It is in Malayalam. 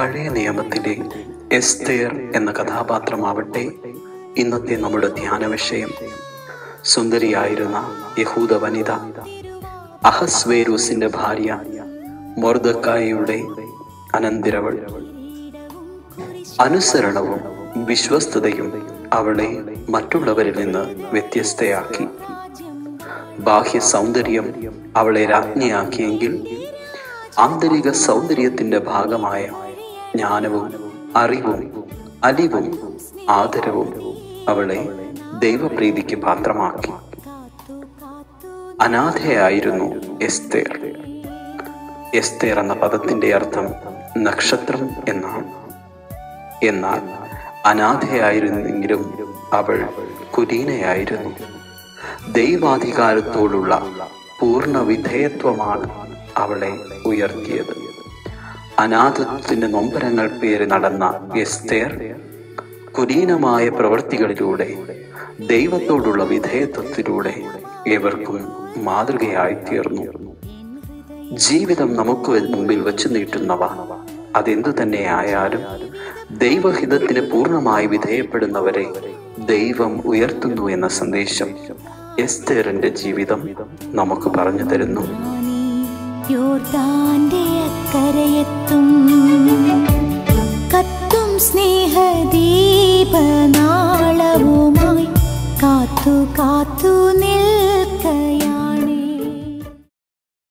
പഴയ നിയമത്തിലെ എസ്തേർ എന്ന കഥാപാത്രമാവട്ടെ ഇന്നത്തെ നമ്മുടെ ധ്യാന വിഷയം സുന്ദരിയായിരുന്ന യഹൂദ വനിത അഹസ്വേരൂസിന്റെ ഭാര്യ മൊർദക്കായയുടെ അനന്തിരവൾ അനുസരണവും വിശ്വസ്തതയും അവളെ മറ്റുള്ളവരിൽ നിന്ന് വ്യത്യസ്തയാക്കി ബാഹ്യ സൗന്ദര്യം അവളെ രാജ്ഞിയാക്കിയെങ്കിൽ ആന്തരിക സൗന്ദര്യത്തിന്റെ ഭാഗമായ ജ്ഞാനവും അറിവും അലിവും ആദരവും അവളെ ദൈവപ്രീതിക്ക് പാത്രമാക്കി അനാഥയായിരുന്നു എസ്തേർ എസ്തേർ എന്ന പദത്തിന്റെ അർത്ഥം നക്ഷത്രം എന്നാണ് എന്നാൽ അനാഥയായിരുന്നെങ്കിലും അവൾ കുലീനയായിരുന്നു ദൈവാധികാരത്തോടുള്ള പൂർണ്ണ വിധേയത്വമാണ് അവളെ ഉയർത്തിയത് അനാഥത്വത്തിന്റെ നൊമ്പരങ്ങൾ പേര് നടന്ന എസ്തേർ കുലീനമായ പ്രവൃത്തികളിലൂടെ ദൈവത്തോടുള്ള വിധേയത്വത്തിലൂടെ ഏവർക്കും മാതൃകയായി തീർന്നു ജീവിതം നമുക്ക് മുമ്പിൽ വച്ചു നീട്ടുന്നവ അതെന്തു തന്നെ ആയാലും ദൈവഹിതത്തിന് പൂർണ്ണമായി വിധേയപ്പെടുന്നവരെ ദൈവം ഉയർത്തുന്നു എന്ന സന്ദേശം എസ്തേറിന്റെ ജീവിതം നമുക്ക് പറഞ്ഞു തരുന്നു യോർദാന്റെ അക്കരയെത്തും കത്തും സ്നേഹദീപനാളവുമായി കാത്തു കാത്തു നിൽക്കയ